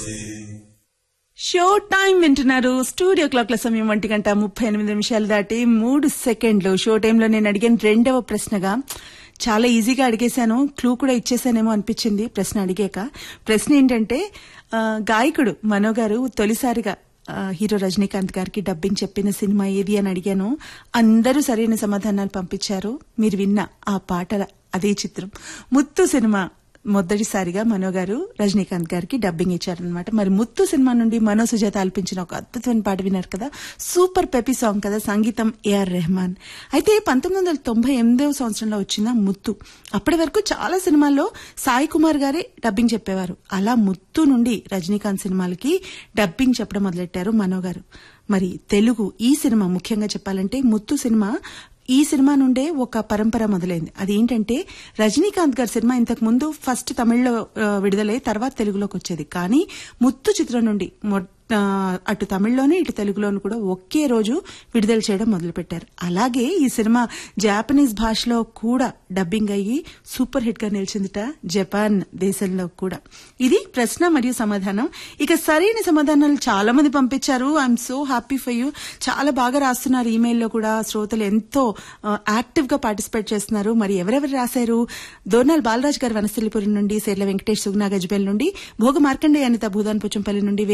show time వింటున్నారు studio క్లాక్ల సమయం ఒంటి గంట ముప్పై ఎనిమిది నిమిషాలు దాటి మూడు సెకండ్లు షో టైంలో నేను అడిగిన రెండవ ప్రశ్నగా చాలా ఈజీగా అడిగేశాను క్లూ కూడా ఇచ్చేసానేమో అనిపించింది ప్రశ్న అడిగాక ప్రశ్న ఏంటంటే ఆ, గాయకుడు మనో గారు తొలిసారిగా ఆ, హీరో రజనీకాంత్ గారికి డబ్బింగ్ చెప్పిన సినిమా ఏది అని అడిగాను అందరూ సరైన సమాధానాలు పంపించారు మీరు విన్న ఆ పాటల అదే చిత్రం ముత్తు సినిమా మొదటిసారిగా మనో గారు రజనీకాంత్ గారికి డబ్బింగ్ ఇచ్చారనమాట మరి ముత్తు సినిమా నుండి మనో సుజాత ఆలపించిన ఒక అద్భుతమైన పాట విన్నారు కదా సూపర్ పెపీ సాంగ్ కదా సంగీతం ఏఆర్ రెహమాన్ అయితే పంతొమ్మిది వందల తొంభై ఎనిమిదవ సంవత్సరంలో వచ్చిన ముత్తు అప్పటి వరకు చాలా సినిమాల్లో సాయి కుమార్ గారే డబ్బింగ్ చెప్పేవారు అలా ముత్తు నుండి రజనీకాంత్ సినిమాలకి డబ్బింగ్ చెప్పడం మొదలెట్టారు మనో గారు మరి తెలుగు ఈ సినిమా ముఖ్యంగా చెప్పాలంటే ముత్తు సినిమా ఈ సినిమా నుండే ఒక పరంపర మొదలైంది అదేంటంటే రజనీకాంత్ గారి సినిమా ఇంతకు ముందు ఫస్ట్ తమిళ్లో ఆ, విడుదలై తర్వాత తెలుగులోకి వచ్చేది కానీ ముత్తు చిత్రం నుండి మొ- ఆ, అటు తమిళ్లోనే ఇటు తెలుగులోను కూడా ఒకే రోజు విడుదల చేయడం మొదలుపెట్టారు అలాగే ఈ సినిమా జాపనీస్ భాషలో కూడా డబ్బింగ్ అయ్యి సూపర్ హిట్ గా నిలిచిందిట జపాన్ దేశంలో కూడా ఇది ప్రశ్న మరియు సమాధానం ఇక సరైన సమాధానాలు చాలా మంది పంపించారు I'm so happy for you చాలా బాగా రాస్తున్నారు ఈమెయిల్లో కూడా శ్రోతలు ఎంతో యాక్టివ్ గా పార్టిసిపేట్ చేస్తున్నారు మరి ఎవరెవరు రాశారు దోర్నాల్ బాలరాజ్ గారు వనస్థలిపురం నుండి సేర్ల వెంకటేష్ సుగ్నా గజ్బెల్ నుండి భోగ మార్కండే అనిత భూదాన్ పుచ్చంపల్లి నుండి